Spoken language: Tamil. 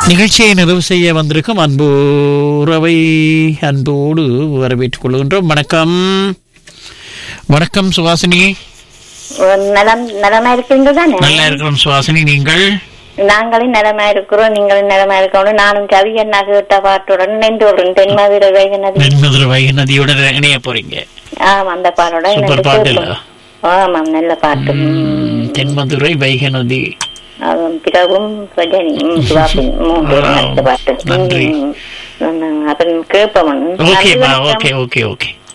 நிகழ்ச்சியை நிறைவு செய்ய வந்திருக்கும் அன்பு உறவை அன்போடு வரவேற்றுக் கொள்கின்றோம் வணக்கம் வணக்கம் சுவாசினி ஒரு நலம் நலமா இருக்கீங்க தானே நல்லா இருக்கிறோம் சுவாசினி நீங்கள் நாங்களும் நலமா இருக்கிறோம் நீங்களும் நலமா இருக்கணும் நானும் கவிஞர் நகர்த்த பாட்டுடன் நின்றுடன் தென்மதுரை வைகநதி நென்மதுரை வைகை நதியோட இணைய போறீங்க ஆமா அந்த பாட்டோட சூப்பர் எனக்கு பாட்டு இல்ல கேட்கும். ஆமாம் நல்ல பாட்டு ம். தென்மதுரை வைகை நதி அதுவும் பிறகும் ரஜினி ம், சிவாபி மூன்று ஆ, நல்ல பாட்டு நன்றி. ம், ம். அப்ப கேட்பவன் ஓகேப்பா ஓகே ஓகே ஓகே